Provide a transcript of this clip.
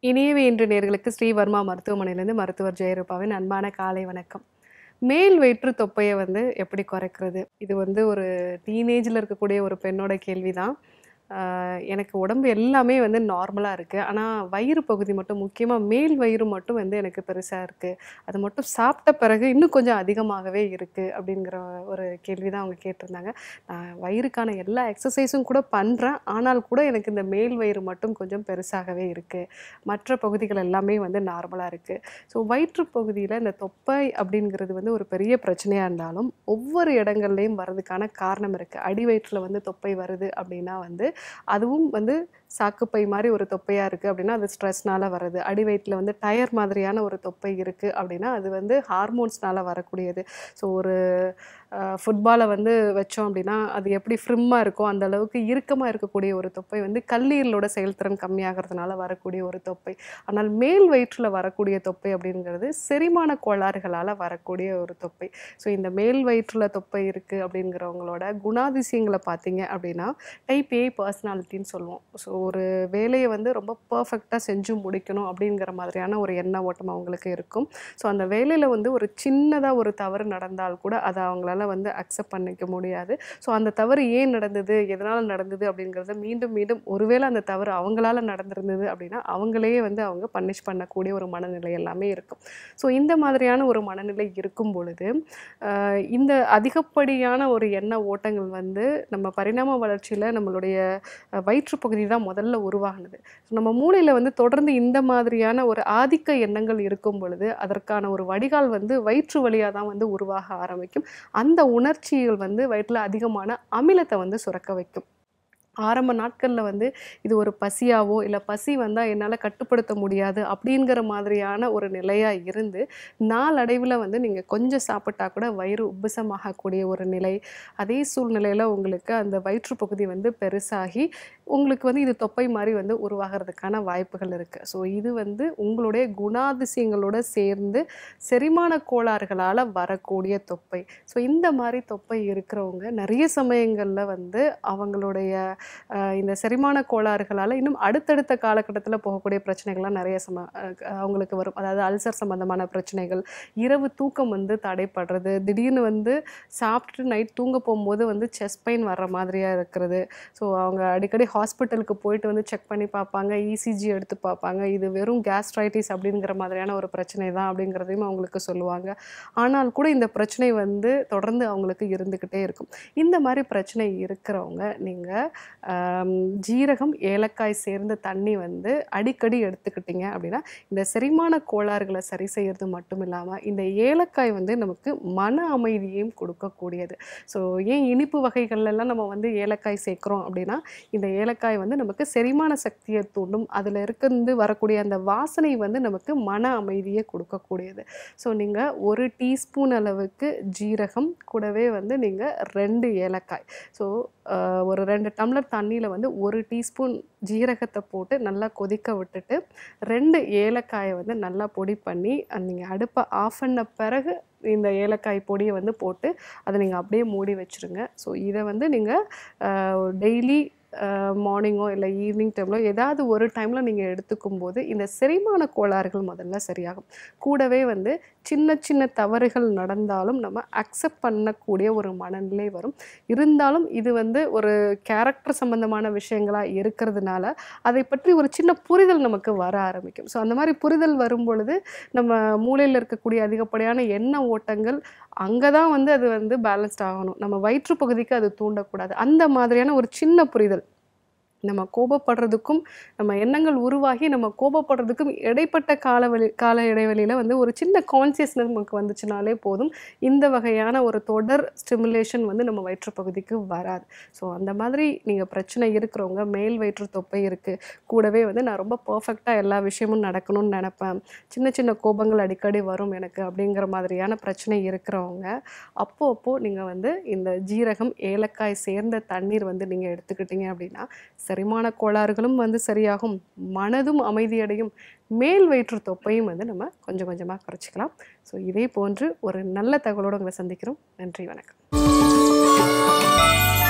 இனியவே இன்று நேர்களுக்கு ஸ்ரீவர்மா மருத்துவமனையிலேருந்து மருத்துவர் ஜெயரூபாவின் அன்பான காலை வணக்கம் மேல் வயிற்று தொப்பையை வந்து எப்படி குறைக்கிறது இது வந்து ஒரு டீனேஜில் இருக்கக்கூடிய ஒரு பெண்ணோட கேள்வி தான் எனக்கு உடம்பு எல்லாமே வந்து நார்மலாக இருக்குது ஆனால் வயிறு பகுதி மட்டும் முக்கியமாக மேல் வயிறு மட்டும் வந்து எனக்கு பெருசாக இருக்குது அது மட்டும் சாப்பிட்ட பிறகு இன்னும் கொஞ்சம் அதிகமாகவே இருக்குது அப்படிங்கிற ஒரு கேள்வி தான் அவங்க கேட்டிருந்தாங்க நான் வயிறுக்கான எல்லா எக்ஸசைஸும் கூட பண்ணுறேன் ஆனால் கூட எனக்கு இந்த மேல் வயிறு மட்டும் கொஞ்சம் பெருசாகவே இருக்குது மற்ற பகுதிகள் எல்லாமே வந்து நார்மலாக இருக்குது ஸோ வயிற்று பகுதியில் இந்த தொப்பை அப்படிங்கிறது வந்து ஒரு பெரிய பிரச்சனையாக இருந்தாலும் ஒவ்வொரு இடங்கள்லையும் வர்றதுக்கான காரணம் இருக்குது அடி வயிற்றில் வந்து தொப்பை வருது அப்படின்னா வந்து அதுவும் வந்து சாக்குப்பை மாதிரி ஒரு தொப்பையாக இருக்குது அப்படின்னா அது ஸ்ட்ரெஸ்னால வருது அடி வயிற்றில் வந்து டயர் மாதிரியான ஒரு தொப்பை இருக்குது அப்படின்னா அது வந்து ஹார்மோன்ஸ்னால வரக்கூடியது ஸோ ஒரு ஃபுட்பாலை வந்து வச்சோம் அப்படின்னா அது எப்படி ஃப்ரிம்மாக இருக்கோ அந்த அளவுக்கு இறுக்கமாக இருக்கக்கூடிய ஒரு தொப்பை வந்து கல்லீரலோட செயல்திறன் கம்மியாகிறதுனால வரக்கூடிய ஒரு தொப்பை ஆனால் மேல் வயிற்றில் வரக்கூடிய தொப்பை அப்படிங்கிறது செரிமான கோளாறுகளால் வரக்கூடிய ஒரு தொப்பை ஸோ இந்த மேல் வயிற்றில் தொப்பை இருக்குது அப்படிங்கிறவங்களோட குணாதிசயங்களை பார்த்தீங்க அப்படின்னா டைப் ஏ பர்சனாலிட்டின்னு சொல்லுவோம் ஸோ ஒரு வேலையை வந்து ரொம்ப பர்ஃபெக்டாக செஞ்சு முடிக்கணும் அப்படிங்கிற மாதிரியான ஒரு எண்ண ஓட்டம் அவங்களுக்கு இருக்கும் ஸோ அந்த வேலையில் வந்து ஒரு சின்னதாக ஒரு தவறு நடந்தால் கூட அதை அவங்களால வந்து அக்செப்ட் பண்ணிக்க முடியாது ஸோ அந்த தவறு ஏன் நடந்தது எதனால் நடந்தது அப்படிங்கிறத மீண்டும் மீண்டும் ஒருவேளை அந்த தவறு அவங்களால நடந்திருந்தது அப்படின்னா அவங்களே வந்து அவங்க பனிஷ் பண்ணக்கூடிய ஒரு மனநிலை எல்லாமே இருக்கும் ஸோ இந்த மாதிரியான ஒரு மனநிலை இருக்கும் பொழுது ஆஹ் இந்த அதிகப்படியான ஒரு எண்ண ஓட்டங்கள் வந்து நம்ம பரிணாம வளர்ச்சியில் நம்மளுடைய அஹ், வயிற்று பகுதி தான் முதல்ல உருவாகுனது நம்ம மூளையில் வந்து தொடர்ந்து இந்த மாதிரியான ஒரு ஆதிக்க எண்ணங்கள் இருக்கும் பொழுது அதற்கான ஒரு வடிகால் வந்து வயிற்று வழியாக தான் வந்து உருவாக ஆரம்பிக்கும் அந்த உணர்ச்சிகள் வந்து வயிற்றில் அதிகமான அமிலத்தை வந்து சுரக்க வைக்கும் ஆரம்ப நாட்களில் வந்து இது ஒரு பசியாவோ இல்லை பசி வந்தால் என்னால் கட்டுப்படுத்த முடியாது அப்படிங்கிற மாதிரியான ஒரு நிலையாக இருந்து நாளடைவில் வந்து நீங்கள் கொஞ்சம் சாப்பிட்டா கூட வயிறு உப்புசமாகக்கூடிய ஒரு நிலை அதே சூழ்நிலையில் உங்களுக்கு அந்த வயிற்று பகுதி வந்து பெருசாகி உங்களுக்கு வந்து இது தொப்பை மாதிரி வந்து உருவாகிறதுக்கான வாய்ப்புகள் இருக்குது ஸோ இது வந்து உங்களுடைய குணாதிசயங்களோட சேர்ந்து செரிமான கோளாறுகளால் வரக்கூடிய தொப்பை ஸோ இந்த மாதிரி தொப்பை இருக்கிறவங்க நிறைய சமயங்களில் வந்து அவங்களுடைய அஹ், இந்த செரிமான கோளாறுகளால் இன்னும் அடுத்தடுத்த காலகட்டத்தில் போகக்கூடிய பிரச்சனைகள்லாம் நிறைய சம அஹ், அவங்களுக்கு வரும் அதாவது அல்சர் சம்மந்தமான பிரச்சனைகள் இரவு தூக்கம் வந்து தடைப்படுறது திடீர்னு வந்து சாப்பிட்டுட்டு நைட் தூங்க போகும்போது வந்து செஸ்ட் பெயின் வர்ற மாதிரியாக இருக்கிறது ஸோ அவங்க அடிக்கடி ஹாஸ்பிட்டலுக்கு போயிட்டு வந்து செக் பண்ணி பார்ப்பாங்க இசிஜி எடுத்து பார்ப்பாங்க இது வெறும் கேஸ்ட்ரைட்டிஸ் அப்படிங்கிற மாதிரியான ஒரு பிரச்சனை தான் அப்படிங்கிறதையும் அவங்களுக்கு சொல்லுவாங்க ஆனால் கூட இந்த பிரச்சனை வந்து தொடர்ந்து அவங்களுக்கு இருந்துக்கிட்டே இருக்கும் இந்த மாதிரி பிரச்சனை இருக்கிறவங்க நீங்கள் ஜீரகம் ஏலக்காய் சேர்ந்த தண்ணி வந்து அடிக்கடி எடுத்துக்கிட்டீங்க அப்படின்னா இந்த செரிமான கோளாறுகளை சரி செய்யறது மட்டும் இல்லாமல் இந்த ஏலக்காய் வந்து நமக்கு மன அமைதியையும் கொடுக்கக்கூடியது ஸோ ஏன் இனிப்பு வகைகள்ல எல்லாம் நம்ம வந்து ஏலக்காய் சேர்க்குறோம் அப்படின்னா இந்த ஏலக்காய் வந்து நமக்கு செரிமான சக்தியை தூண்டும் அதில் இருந்து வரக்கூடிய அந்த வாசனை வந்து நமக்கு மன அமைதியை கொடுக்கக்கூடியது ஸோ நீங்கள் ஒரு டீஸ்பூன் அளவுக்கு ஜீரகம் கூடவே வந்து நீங்கள் ரெண்டு ஏலக்காய் ஸோ ஒரு ரெண்டு டம்ளர் தண்ணியில் வந்து ஒரு டீஸ்பூன் ஜீரகத்தை போட்டு நல்லா கொதிக்க விட்டுட்டு ரெண்டு ஏலக்காயை வந்து நல்லா பொடி பண்ணி நீங்கள் அடுப்பை ஆஃப் பண்ண பிறகு இந்த ஏலக்காய் பொடியை வந்து போட்டு அதை நீங்கள் அப்படியே மூடி வச்சுருங்க ஸோ இதை வந்து நீங்கள் டெய்லி மார்னிங்கோ இல்லை ஈவினிங் டைமிலோ ஏதாவது ஒரு டைமில் நீங்கள் எடுத்துக்கும் போது இந்த செரிமான கோளாறுகள் முதல்ல சரியாகும் கூடவே வந்து சின்ன சின்ன தவறுகள் நடந்தாலும் நம்ம அக்செப்ட் பண்ணக்கூடிய ஒரு மனநிலை வரும் இருந்தாலும் இது வந்து ஒரு கேரக்டர் சம்பந்தமான விஷயங்களாக இருக்கிறதுனால அதை பற்றி ஒரு சின்ன புரிதல் நமக்கு வர ஆரம்பிக்கும் ஸோ அந்த மாதிரி புரிதல் வரும் பொழுது நம்ம மூளையில் இருக்கக்கூடிய அதிகப்படியான எண்ண ஓட்டங்கள் அங்கே தான் வந்து அது வந்து பேலன்ஸ்ட் ஆகணும் நம்ம வயிற்று பகுதிக்கு அது தூண்டக்கூடாது அந்த மாதிரியான ஒரு சின்ன புரிதல் நம்ம கோபப்படுறதுக்கும் நம்ம எண்ணங்கள் உருவாகி நம்ம கோபப்படுறதுக்கும் இடைப்பட்ட காலவெளி கால இடைவெளியில் வந்து ஒரு சின்ன கான்சியஸ்னஸ் நமக்கு வந்துச்சுனாலே போதும் இந்த வகையான ஒரு தொடர் ஸ்டிமுலேஷன் வந்து நம்ம வயிற்று பகுதிக்கு வராது ஸோ அந்த மாதிரி நீங்கள் பிரச்சனை இருக்கிறவங்க மேல் வயிற்று தொப்பை இருக்குது கூடவே வந்து நான் ரொம்ப பர்ஃபெக்டாக எல்லா விஷயமும் நடக்கணும்னு நினப்பேன் சின்ன சின்ன கோபங்கள் அடிக்கடி வரும் எனக்கு அப்படிங்கிற மாதிரியான பிரச்சனை இருக்கிறவங்க அப்போ அப்போ நீங்கள் வந்து இந்த ஜீரகம் ஏலக்காய் சேர்ந்த தண்ணீர் வந்து நீங்கள் எடுத்துக்கிட்டீங்க அப்படின்னா செரிமான கோளாறுகளும் வந்து சரியாகும் மனதும் அமைதியடையும் மேல் வயிற்று தொப்பையும் வந்து நம்ம கொஞ்சம் கொஞ்சமாக குறைச்சிக்கலாம் ஸோ இதே போன்று ஒரு நல்ல தகவலோடு உங்களை சந்திக்கிறோம் நன்றி வணக்கம்